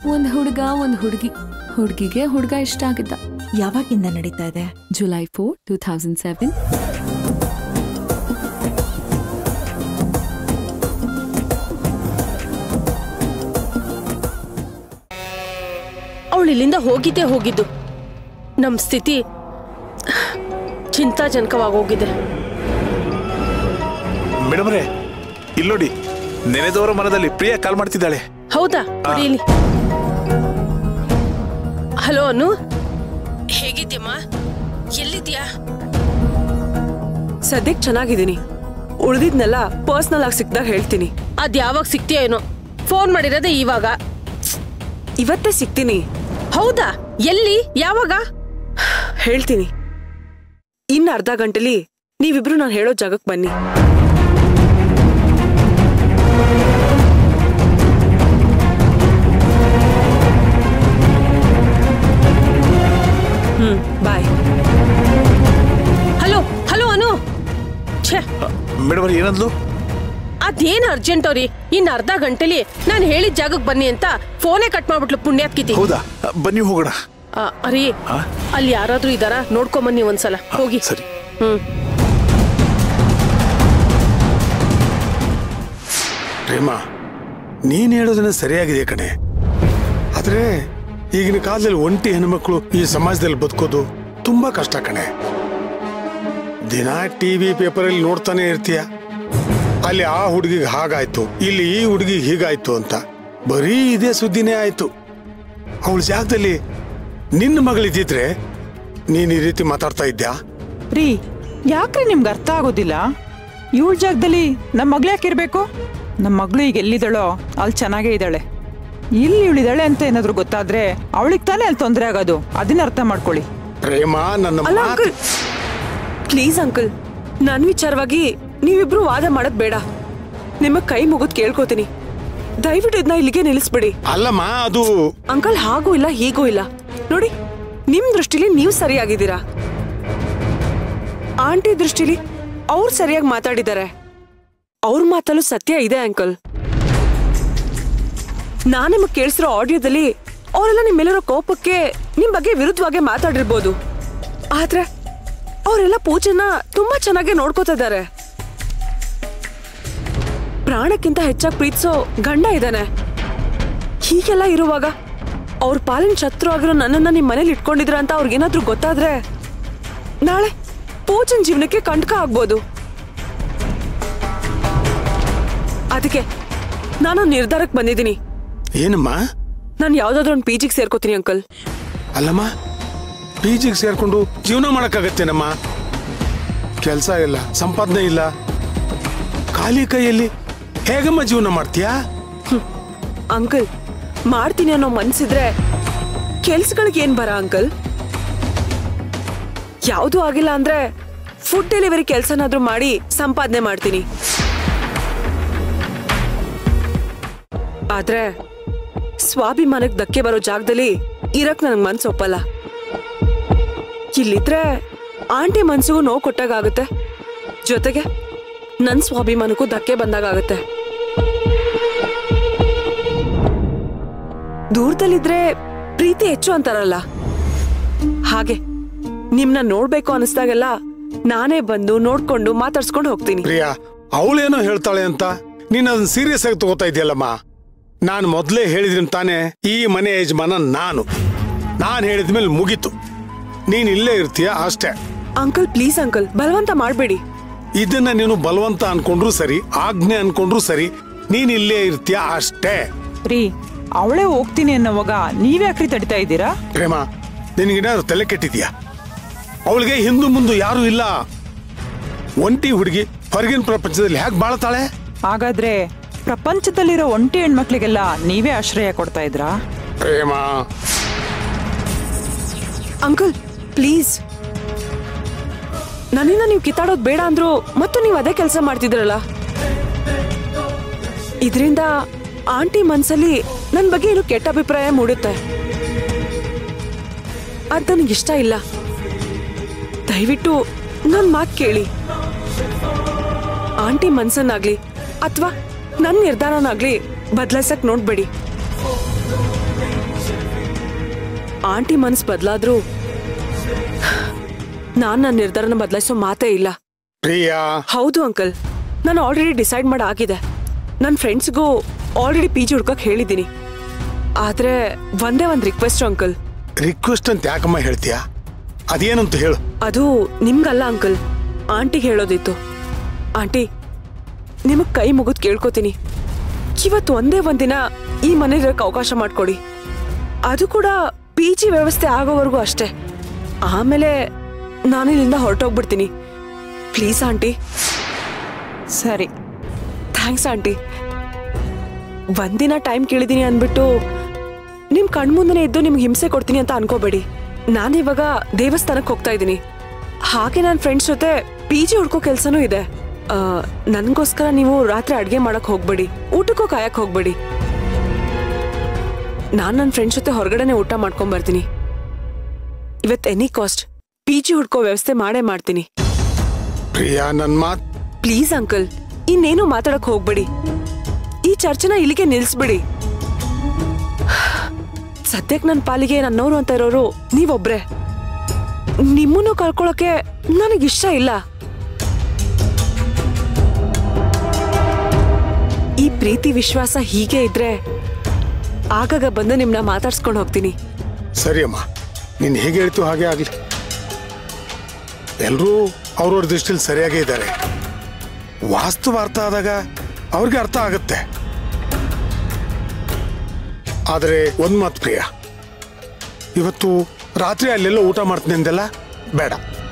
ಒಂದ್ ಹುಡುಗ ಒಂದ್ ಹುಡುಗಿ ಹುಡುಗಿಗೆ ಹುಡುಗ ಇಷ್ಟ ಆಗಿದ್ದ ಯಾವಾಗಿಂದ ನಡೀತಾ ಇದೆ July four two thousand seven ಅವಳು ಇಲ್ಲಿಂದ ಹೋಗಿದ್ದೇ ಹೋಗಿದ್ದು ನಮ್ಮ ಸ್ಥಿತಿ ಚಿಂತಾಜನಕವಾಗೋಗಿದೆ ಮೇಡಮ್ರೆ ಇಲ್ಲೋಡಿ ನೆನೆದವರ ಮನದಲ್ಲಿ ಪ್ರಿಯಾ ಕಾಲ್ ಮಾಡ್ತಿದ್ದಾಳೆ ಹೌದಾ ಇಲ್ಲಿ ಹಲೋ ಅನು ಹೇಗಿದ್ಯಮ್ಮ ಎಲ್ಲಿದ್ಯಾ ಸದ್ಯಕ್ ಚೆನ್ನಾಗಿದ್ದೀನಿ ಉಳ್ದಿದ್ನೆಲ್ಲ ಪರ್ಸ್ನಲ್ ಆಗಿ ಸಿಕ್ದಾಗ ಹೇಳ್ತೀನಿ ಅದ್ ಯಾವಾಗ ಸಿಗ್ತೀಯೋ ಏನೋ ಫೋನ್ ಮಾಡಿರೋದೇ ಇವಾಗ ಇವತ್ತೇ ಸಿಗ್ತೀನಿ ಹೌದಾ ಎಲ್ಲಿ ಯಾವಾಗ ಹೇಳ್ತೀನಿ ಇನ್ ಅರ್ಧ ಗಂಟೆಲಿ ನೀವಿಬ್ರು ನಾನು ಹೇಳೋ ಜಾಗಕ್ಕೆ ಬನ್ನಿ ಹ್ಮ್ ಬಾಯ್ ಹಲೋ ಹಲೋ ಅನು ಛೇ ಮೇಡಮ್ ಏನಂದ್ಲು ಅದೇನ್ ಅರ್ಜೆಂಟ್ ಅವ್ರಿ ಇನ್ ಅರ್ಧ ಗಂಟೆಲಿ ನಾನು ಹೇಳಿದ ಜಾಗಕ್ಕೆ ಬನ್ನಿ ಅಂತ ಫೋನೇ ಕಟ್ ಮಾಡ್ಬಿಟ್ಲು ಪುಣ್ಯಾತ್ಕಿತಿ ಹೌದಾ ಬನ್ನಿ ಹೋಗೋಣ ಆ, ಅರಿ ಆ? ಅಲ್ಲಿ ಯಾರಾದ್ರೂ ಇದಾರ ನೋಡ್ಕೊಂಬನ್ನಿ ಒಂದ್ಸಲ ಹೋಗಿ ಸರಿ ಹ್ಮ್ ಪ್ರೇಮ ನೀನ್ ಹೇಳೋದನ್ನ ಸರಿಯಾಗಿದೆ ಕಣೆ ಆದ್ರೆ ಈಗಿನ ಕಾಲದಲ್ಲಿ ಒಂಟಿ ಹೆಣ್ಮಕ್ಳು ಈ ಸಮಾಜದಲ್ಲಿ ಬದುಕೋದು ತುಂಬಾ ಕಷ್ಟ ಕಣೆ ದಿನ ಟಿವಿ ಪೇಪರಲ್ಲಿ ನೋಡ್ತಾನೆ ಇರ್ತೀಯ ಅಲ್ಲಿ ಆ ಹುಡುಗಿಗೆ ಹಾಗಾಯ್ತು ಇಲ್ಲಿ ಈ ಹುಡುಗಿಗೆ ಹೀಗಾಯ್ತು ಅಂತ ಬರೀ ಇದೇ ಸುದ್ದಿನೇ ಆಯ್ತು ಅವಳ ಜಾಗದಲ್ಲಿ ನಿನ್ನ ಮಗಳಿದ್ದಿದ್ರೆ ನೀನ್ ಈ ರೀತಿ ಮಾತಾಡ್ತಾ ಇದ್ಯಾ ರೀ ಯಾಕ್ರಿ ನಿಮ್ಗೆ ಅರ್ಥ ಆಗೋದಿಲ್ಲ ಇವಳ ಜಾಗದಲ್ಲಿ ನಮ್ಮ ಮಗ್ಳು ಯಾಕಿರ್ಬೇಕು ನಮ್ಮ ಮಗಳು ಈಗ ಎಲ್ಲಿದ್ದಾಳೋ ಅಲ್ಲಿ ಚೆನ್ನಾಗೇ ಇದ್ದಾಳೆ ಇಲ್ಲಿ ಇವಳಿದಾಳೆ ಅಂತ ಏನಾದ್ರು ಗೊತ್ತಾದ್ರೆ ಅವಳಿಗೆ ತಾನೇ ಅಲ್ಲಿ ತೊಂದರೆ ಆಗೋದು ಅದನ್ನ ಅರ್ಥ ಮಾಡ್ಕೊಳ್ಳಿ ಪ್ರೇಮ ನನ್ನ ಅಲ್ಲ ಮಾತು ಅಂಕಲ್ ಪ್ಲೀಸ್ ಅಂಕಲ್ ನನ್ ವಿಚಾರವಾಗಿ ನೀವಿಬ್ರು ವಾದ ಮಾಡೋದ್ ಬೇಡ ನಿಮ್ಮ ಕೈ ಮುಗಿದ್ ಕೇಳ್ಕೊತೀನಿ ದಯವಿಟ್ಟು ಇದನ್ನ ಇಲ್ಲಿಗೆ ನಿಲ್ಲಿಸ್ಬಿಡಿ ಅಲ್ಲಮ್ಮ ಅದು ಅಂಕಲ್ ಹಾಗೂ ಇಲ್ಲ ಹೀಗೂ ಇಲ್ಲ ನೋಡಿ ನಿಮ್ ದೃಷ್ಟಿಲಿ ನೀವು ಸರಿಯಾಗಿದ್ದೀರಾ ಆಂಟಿ ದೃಷ್ಟಿಲಿ ಅವ್ರು ಸರಿಯಾಗಿ ಮಾತಾಡಿದ್ದಾರೆ ಅವ್ರ ಮಾತಲ್ಲೂ ಸತ್ಯ ಇದೆ ಅಂಕಲ್ ನಾನ್ ನಿಮಗ್ ಕೇಳಿಸಿರೋ ಆಡಿಯೋದಲ್ಲಿ ಅವರೆಲ್ಲ ನಿಮ್ ಮೇಲಿರೋ ಕೋಪಕ್ಕೆ ನಿಮ್ ಬಗ್ಗೆ ವಿರುದ್ಧವಾಗಿ ಮಾತಾಡಿರ್ಬೋದು ಆದ್ರೆ ಅವರೆಲ್ಲ ಪೂಜೆನ ತುಂಬಾ ಚೆನ್ನಾಗಿ ನೋಡ್ಕೋತಾ ಇದ್ದಾರೆ ಪ್ರಾಣಕ್ಕಿಂತ ಹೆಚ್ಚಾಗಿ ಪ್ರೀತಿಸೋ ಗಂಡ ಇದ್ದಾನೆ ಹೀಗೆಲ್ಲ ಇರುವಾಗ ಅವ್ರ ಪಾಲಿನ ಶತ್ರು ಆಗಿರೋ ನನ್ನನ್ನ ನಿಮ್ ಮನೇಲಿ ಇಟ್ಕೊಂಡಿದ್ರ ಅಂತ ಅವ್ರಿಗೇನಾದ್ರೂ ಗೊತ್ತಾದ್ರೆ ನಾಳೆ ಪೂಜನ್ ಜೀವನಕ್ಕೆ ಕಂಟಕ ಆಗ್ಬೋದು ಅದಕ್ಕೆ ನಾನು ನಿರ್ಧಾರಕ್ಕೆ ಬಂದಿದ್ದೀನಿ ಏನಮ್ಮ ನಾನು ಯಾವ್ದಾದ್ರು ಒಂದು ಪಿ ಜಿಗೆ ಸೇರ್ಕೋತೀನಿ ಅಂಕಲ್ ಅಲ್ಲಮ್ಮ ಪಿ ಜಿಗೆ ಸೇರ್ಕೊಂಡು ಜೀವನ ಮಾಡಕ್ಕಾಗತ್ತೇನಮ್ಮ ಕೆಲಸ ಇಲ್ಲ ಸಂಪಾದನೆ ಇಲ್ಲ ಖಾಲಿ ಕೈಯಲ್ಲಿ ಹೇಗಮ್ಮ ಜೀವನ ಮಾಡ್ತೀಯಾ ಅಂಕಲ್ ಮಾಡ್ತೀನಿ ಅನ್ನೋ ಮನ್ಸಿದ್ರೆ ಕೆಲ್ಸಗಳಿಗೆ ಏನ್ ಬರ ಅಂಕಲ್ ಯಾವುದು ಆಗಿಲ್ಲ ಅಂದ್ರೆ ಫುಡ್ ಡೆಲಿವರಿ ಕೆಲ್ಸನಾದ್ರೂ ಮಾಡಿ ಸಂಪಾದನೆ ಮಾಡ್ತೀನಿ ಆದ್ರೆ ಸ್ವಾಭಿಮಾನಕ್ಕೆ ಧಕ್ಕೆ ಬರೋ ಜಾಗದಲ್ಲಿ ಇರಕ್ ನನಗ್ ಮನ್ಸು ಒಪ್ಪಲ್ಲ ಇಲ್ಲಿದ್ರೆ ಆಂಟಿ ಮನ್ಸಿಗೂ ನೋವು ಕೊಟ್ಟಾಗುತ್ತೆ ಜೊತೆಗೆ ನನ್ ಸ್ವಾಭಿಮಾನಕ್ಕೂ ಧಕ್ಕೆ ಬಂದಾಗುತ್ತೆ ದೂರದಲ್ಲಿದ್ರೆ ಪ್ರೀತಿ ಹೆಚ್ಚು ಅಂತಾರಲ್ಲ ಹಾಗೆ ನಿಮ್ನ ನೋಡ್ಬೇಕು ಅನಿಸ್ದಾಗೆಲ್ಲ ನಾನೇ ಬಂದು ನೋಡ್ಕೊಂಡು ಮಾತಾಡ್ಸ್ಕೊಂಡು ಹೋಗ್ತೀನಿ ಪ್ರಿಯಾ ಅವಳೇನೋ ಹೇಳ್ತಾಳೆ ಅಂತ ನೀನ್ ಅದನ್ನ ಸೀರಿಯಸ್ ಆಗಿ ತಗೋತಾ ಇದೆಯಲ್ಲಮ್ಮ ನಾನು ಮೊದಲೇ ಹೇಳಿದ್ರಿ ತಾನೇ ಈ ಮನೆ ಯಜಮಾನ ನಾನು ನಾನು ಹೇಳಿದ್ಮೇಲೆ ಮುಗೀತು ನೀನ್ ಇಲ್ಲೇ ಇರ್ತೀಯ ಅಷ್ಟೇ ಅಂಕಲ್ ಪ್ಲೀಸ್ ಅಂಕಲ್ ಬಲವಂತ ಮಾಡ್ಬೇಡಿ ಇದನ್ನ ನೀನು ಬಲವಂತ ಅನ್ಕೊಂಡ್ರು ಸರಿ ಆಜ್ಞೆ ಅನ್ಕೊಂಡ್ರು ಸರಿ ನೀನ್ ಇಲ್ಲೇ ಇರ್ತೀಯ ಅಷ್ಟೇ ರೀ ಅವಳೇ ಹೋಗ್ತೀನಿ ಅನ್ನೋವಾಗ ನೀವ್ಯಾಕ್ರಿ ತಡಿತಾ ಇದ್ದೀರಾ ಪ್ರೇಮ ನಿನಗೇನಾದ್ರು ತಲೆ ಕೆಟ್ಟಿದ್ಯಾ ಅವಳಿಗೆ ಹಿಂದು ಮುಂದು ಯಾರು ಇಲ್ಲ ಒಂಟಿ ಹುಡುಗಿ ಹೊರಗಿನ ಪ್ರಪಂಚದಲ್ಲಿ ಹೇಗೆ ಬಾಳ್ತಾಳೆ ಹಾಗಾದ್ರೆ ಪ್ರಪಂಚದಲ್ಲಿರೋ ಒಂಟಿ ಹೆಣ್ಮಕ್ಳಿಗೆಲ್ಲ ನೀವೇ ಆಶ್ರಯ ಕೊಡ್ತಾ ಇದ್ರಾ ಪ್ರೇಮ ಅಂಕಲ್ ಪ್ಲೀಸ್ ನನ್ನಿಂದ ನೀವು ಕಿತ್ತಾಡೋದು ಬೇಡ ಅಂದ್ರು ಮತ್ತು ನೀವು ಅದೇ ಕೆಲಸ ಮಾಡ್ತಿದ್ರಲ್ಲ ಇದರಿಂದ ಆಂಟಿ ಮನ್ಸಲ್ಲಿ ನನ್ನ ಬಗ್ಗೆ ಏನು ಕೆಟ್ಟ ಅಭಿಪ್ರಾಯ ಮೂಡುತ್ತೆ ಅದ್ ನನಗೆ ಇಷ್ಟ ಇಲ್ಲ ದಯವಿಟ್ಟು ನನ್ನ ಮಾತು ಕೇಳಿ ಆಂಟಿ ಮನ್ಸನ್ನಾಗ್ಲಿ ಅಥವಾ ನನ್ನ ನಿರ್ಧಾರನಾಗ್ಲಿ ಬದಲಾಯಿಸಕ್ ನೋಡ್ಬೇಡಿ ಆಂಟಿ ಮನ್ಸ್ ಬದಲಾದ್ರೂ ನಾನ್ ನನ್ನ ನಿರ್ಧಾರನ ಬದಲಾಯಿಸೋ ಮಾತೇ ಇಲ್ಲ ಪ್ರಿಯಾ ಹೌದು ಅಂಕಲ್ ನಾನು ಆಲ್ರೆಡಿ ಡಿಸೈಡ್ ಮಾಡಿ ಆಗಿದೆ ನನ್ನ ಫ್ರೆಂಡ್ಸ್ಗೂ ಆಲ್ರೆಡಿ ಪಿ ಜಿ ಹುಡ್ಕಕ್ ಹೇಳಿದ್ದೀನಿ ಆದ್ರೆ ಒಂದೇ ಒಂದು ರಿಕ್ವೆಸ್ಟ್ ಅಂಕಲ್ ರಿಕ್ವೆಸ್ಟ್ ಅಂತ ಯಾಕಮ್ಮ ಹೇಳ್ತೀಯಾ ಅದೇನಂತ ಹೇಳು ಅದು ನಿಮ್ಗಲ್ಲ ಅಂಕಲ್ ಆಂಟಿಗೆ ಹೇಳೋದಿತ್ತು ಆಂಟಿ ನಿಮಗ್ ಕೈ ಮುಗಿದ್ ಕೇಳ್ಕೊತೀನಿ ಇವತ್ತು ಒಂದೇ ಒಂದಿನ ಈ ಮನೇಲಿರಕ್ಕೆ ಅವಕಾಶ ಮಾಡ್ಕೊಡಿ ಅದು ಕೂಡ ಪಿ ಜಿ ವ್ಯವಸ್ಥೆ ಆಗೋವರೆಗೂ ಅಷ್ಟೇ ಆಮೇಲೆ ನಾನು ಇಲ್ಲಿಂದ ಹೊರಟೋಗ್ಬಿಡ್ತೀನಿ ಪ್ಲೀಸ್ ಆಂಟಿ ಸರಿ ಥ್ಯಾಂಕ್ಸ್ ಆಂಟಿ ಒಂದಿನ ಟೈಮ್ ಕೇಳಿದೀನಿ ಅಂದ್ಬಿಟ್ಟು ನಿಮ್ ಕಣ್ಮುಂದನೆ ಇದ್ದು ನಿಮ್ಗೆ ಹಿಂಸೆ ಕೊಡ್ತೀನಿ ಅಂತ ಅನ್ಕೋಬೇಡಿ ನಾನಿವಾಗ ದೇವಸ್ಥಾನಕ್ಕೆ ಹೋಗ್ತಾ ಇದ್ದೀನಿ ಹಾಗೆ ನನ್ನ ಫ್ರೆಂಡ್ಸ್ ಜೊತೆ ಪಿ ಜಿ ಹುಡ್ಕೋ ಕೆಲ್ಸನೂ ಇದೆ ಆ, ನನ್ಗೋಸ್ಕರ ನೀವು ರಾತ್ರಿ ಅಡ್ಗೆ ಮಾಡಕ್ ಹೋಗ್ಬೇಡಿ ಊಟಕ್ಕೂ ಕಾಯಕ್ ಹೋಗ್ಬೇಡಿ ನಾನ್ ನನ್ನ ಫ್ರೆಂಡ್ಸ್ ಜೊತೆ ಹೊರಗಡೆನೆ ಊಟ ಮಾಡ್ಕೊಂಡ್ ಬರ್ತೀನಿ ಇವತ್ ಎನಿ ಕಾಸ್ಟ್ ಪಿ ಜಿ ಹುಡ್ಕೋ ವ್ಯವಸ್ಥೆ ಮಾಡೇ ಮಾಡ್ತೀನಿ ಪ್ರಿಯಾ ನನ್ ಮಾತ್ ಪ್ಲೀಸ್ ಅಂಕಲ್ ಇನ್ನೇನು ಮಾತಾಡಕ್ ಹೋಗ್ಬೇಡಿ ಈ ಚರ್ಚೆನ ಇಲ್ಲಿಗೆ ನಿಲ್ಸ್ಬಿಡಿ ಸದ್ಯಕ್ ನನ್ನ ಪಾಲಿಗೆ ನನ್ನವರು ಅಂತ ಇರೋರು ನೀವೊಬ್ರೆ ನಿಮ್ಮನ್ನು ಕಳ್ಕೊಳಕ್ಕೆ ನನಗಿಷ್ಟ ಇಲ್ಲ ಈ ಪ್ರೀತಿ ವಿಶ್ವಾಸ ಹೀಗೆ ಇದ್ರೆ ಆಗಾಗ ಬಂದು ನಿಮ್ನ ಮಾತಾಡ್ಸ್ಕೊಂಡು ಹೋಗ್ತೀನಿ ಸರಿ ಅಮ್ಮ ನೀನ್ ಹೇಗೆ ಹೇಳ್ತು ಹಾಗೆ ಆಗ್ಲಿ ಎಲ್ರೂ ಅವ್ರವ್ರ ದೃಷ್ಟಿಲಿ ಸರಿಯಾಗೇ ಇದ್ದಾರೆ ವಾಸ್ತವ ಅರ್ಥ ಆದಾಗ ಅವ್ರಿಗೆ ಅರ್ಥ ಆಗುತ್ತೆ ಆದರೆ ಒಂದ್ ಮಾತು ಪ್ರಿಯ ಇವತ್ತು ರಾತ್ರಿ ಅಲ್ಲೆಲ್ಲ ಊಟ ಮಾಡ್ತೀನಿ ಅಂದೆಲ್ಲ ಬೇಡ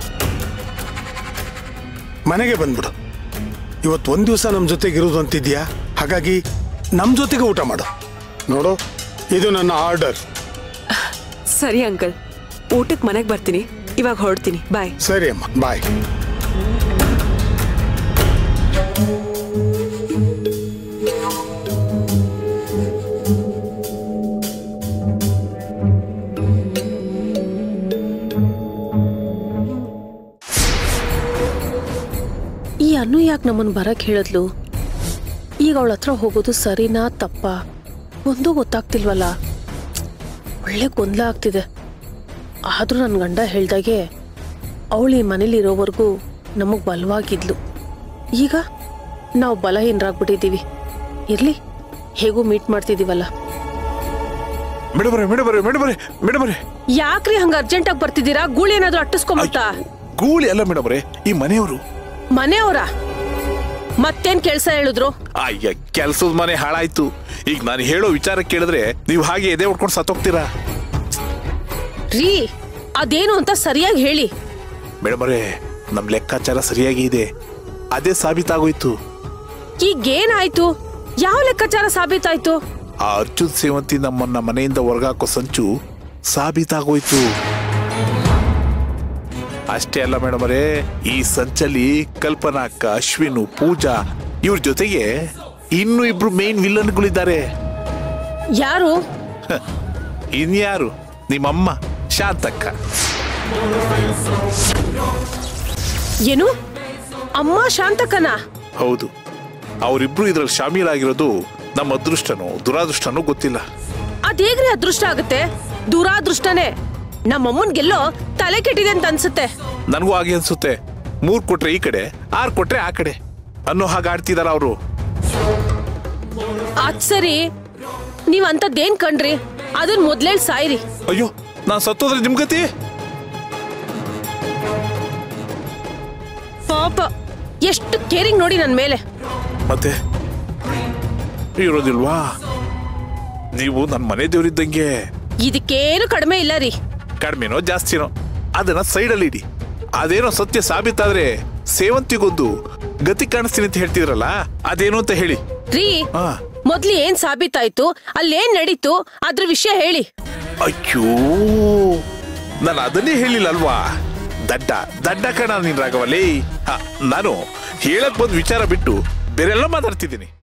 ಮನೆಗೆ ಬಂದ್ಬಿಡು ಇವತ್ತು ಒಂದ್ ದಿವಸ ನಮ್ಮ ಜೊತೆಗೆ ಇರೋದು ಅಂತಿದ್ಯಾ ಹಾಗಾಗಿ ನಮ್ಮ ಜೊತೆಗೆ ಊಟ ಮಾಡು ನೋಡು ಇದು ನನ್ನ ಆರ್ಡರ್ ಸರಿ ಅಂಕಲ್ ಊಟಕ್ಕೆ ಮನೆಗೆ ಬರ್ತೀನಿ ಇವಾಗ ಹೊರಡ್ತೀನಿ ಬಾಯ್ ಸರಿ ಅಮ್ಮ ಬಾಯ್ ಈ ಅನ್ನು ಯಾಕೆ ನಮ್ಮನ್ನು ಬರಕ್ ಹೇಳಿದ್ಲು ಈಗ ಅವಳ ಹತ್ರ ಹೋಗೋದು ಸರಿನಾ ತಪ್ಪ ಒಂದೂ ಗೊತ್ತಾಗ್ತಿಲ್ವಲ್ಲ ಒಳ್ಳೆ ಗೊಂದಲ ಆಗ್ತಿದೆ ಆದ್ರೂ ನನ್ನ ಗಂಡ ಹೇಳ್ದಾಗೆ ಅವಳು ಈ ಮನೇಲಿ ಇರೋವರೆಗೂ ನಮಗ್ ಬಲವಾಗಿದ್ಲು ಈಗ ನಾವು ಬಲಹೀನರಾಗ್ಬಿಟ್ಟಿದ್ದೀವಿ ಇರ್ಲಿ ಹೇಗೂ ಮೀಟ್ ಮಾಡ್ತಿದೀವಲ್ಲ ಮೇಡಮರೇ ಮೇಡಮರೇ ಮೇಡಮರೇ ಮೇಡಮರೇ ಯಾಕ್ರಿ ಹಂಗ ಅರ್ಜೆಂಟಾಗಿ ಬರ್ತಿದ್ದೀರಾ ಗೂಳಿ ಏನಾದ್ರೂ ಅಟ್ಟಿಸ್ಕೊಂಬಿಟ್ಟ ಗೂಳಿ ಅಲ್ಲ ಮೇಡಮರೇ ಈ ಮನೆಯವರು ಮನೆಯವರ ಮತ್ತೇನ್ ಕೆಲ್ಸ ಹೇಳಿದ್ರು ಅಯ್ಯ ಕೆಲ್ಸದ ಮನೆ ಹಾಳಾಯ್ತು ಈಗ ನಾನು ಹೇಳೋ ವಿಚಾರ ಕೇಳಿದ್ರೆ ನೀವು ಹಾಗೆ ಎದೆ ಹೊಡ್ಕೊಂಡು ಸತ್ತೋಗ್ತೀರಾ ರೀ ಅದೇನು ಅಂತ ಸರಿಯಾಗಿ ಹೇಳಿ ಮೇಡಮರೇ ನಮ್ ಲೆಕ್ಕಾಚಾರ ಸರಿಯಾಗಿ ಇದೆ ಅದೇ ಸಾಬೀತಾಗೋಯ್ತು ಈಗೇನಾಯ್ತು ಯಾವ ಲೆಕ್ಕಾಚಾರ ಸಾಬೀತಾಯ್ತು ಆ ಅರ್ಜುನ್ ಸೇವಂತಿ ನಮ್ಮನ್ನ ಮನೆಯಿಂದ ಹೊರಗಾಕೋ ಸಂಚು ಸಾಬೀತಾಗೋಯ್ತು ಅಷ್ಟೇ ಅಲ್ಲ ಮೇಡಮರೇ ಈ ಸಂಚಲ್ಲಿ ಕಲ್ಪನಾ ಅಕ್ಕ ಅಶ್ವಿನು ಪೂಜಾ ಇವ್ರ ಜೊತೆಗೆ ಇನ್ನು ಇಬ್ರು ಮೇನ್ ವಿಲನ್ಗಳಿದ್ದಾರೆ ಯಾರು ಇನ್ಯಾರು ನಿಮ್ಮಮ್ಮ ಶಾಂತಕ್ಕ ಏನು ಅಮ್ಮ ಶಾಂತಕನ ಹೌದು ಅವರಿಬ್ರು ಇದ್ರಲ್ಲಿ ಶಾಮೀಲಾಗಿರೋದು ನಮ್ಮ ಅದೃಷ್ಟನೋ ದುರಾದೃಷ್ಟನೋ ಗೊತ್ತಿಲ್ಲ ಅದೇಗ್ರಿ ಅದೃಷ್ಟ ಆಗುತ್ತೆ ದುರಾದೃಷ್ಟನೇ ನಮ್ಮಮ್ಮನ್ಗೆಲ್ಲೋ ತಲೆ ಕೆಟ್ಟಿದೆ ಅಂತ ಅನ್ಸುತ್ತೆ ನನಗೂ ಹಾಗೆ ಅನ್ಸುತ್ತೆ ಮೂರ್ ಕೊಟ್ರೆ ಈ ಕಡೆ ಆರ್ ಕೊಟ್ರೆ ಆ ಕಡೆ ಅನ್ನೋ ಹಾಗೆ ಆಡ್ತಿದಾರ ಅವರು ಅದ್ ಸರಿ ನೀವ್ ಅಂತದ್ದೇನ್ ಕಂಡ್ರಿ ಅದನ್ ಮೊದ್ಲೇ ಸಾಯ್ರಿ ಅಯ್ಯೋ ನಾನ್ ಸತ್ತೋದ್ರೆ ನಿಮ್ ಗತಿ ಪಾಪ ಎಷ್ಟು ಕೇರಿಂಗ್ ನೋಡಿ ನನ್ ಮೇಲೆ ಮತ್ತೆ ಇರೋದಿಲ್ವಾ ನೀವು ನನ್ನ ಮನೆ ದೇವರಿದ್ದಂಗೆ ಇದಕ್ಕೇನು ಕಡಿಮೆ ಇಲ್ಲ ರೀ ಕಡಿಮೆನೋ ಜಾಸ್ತಿನೋ ಅದನ್ನ ಸೈಡಲ್ಲಿ ಇಡಿ ಅದೇನೋ ಸತ್ಯ ಸಾಬೀತಾದ್ರೆ ಸೇವಂತಿಗೊಂದು ಗತಿ ಕಾಣಿಸ್ತೀನಿ ಅಂತ ಹೇಳ್ತಿದ್ರಲ್ಲ ಅದೇನು ಅಂತ ಹೇಳಿ ರೀ ಹಾ ಮೊದ್ಲು ಏನ್ ಸಾಬೀತಾಯ್ತು ಅಲ್ಲೇನ್ ನಡೀತು ಅದ್ರ ವಿಷಯ ಹೇಳಿ ಅಯ್ಯೋ ನಾನು ಅದನ್ನೇ ಹೇಳಿಲ್ಲ ಅಲ್ವಾ ದಡ್ಡ ದಡ್ಡ ಕಣ ನೀನ್ ರಾಘವಲ್ಲಿ ಹ, ನಾನು ಹೇಳಕ್ ಬಂದ್ ವಿಚಾರ ಬಿಟ್ಟು ಬೇರೆಲ್ಲ ಮಾತಾಡ್ತಿದ್ದೀನಿ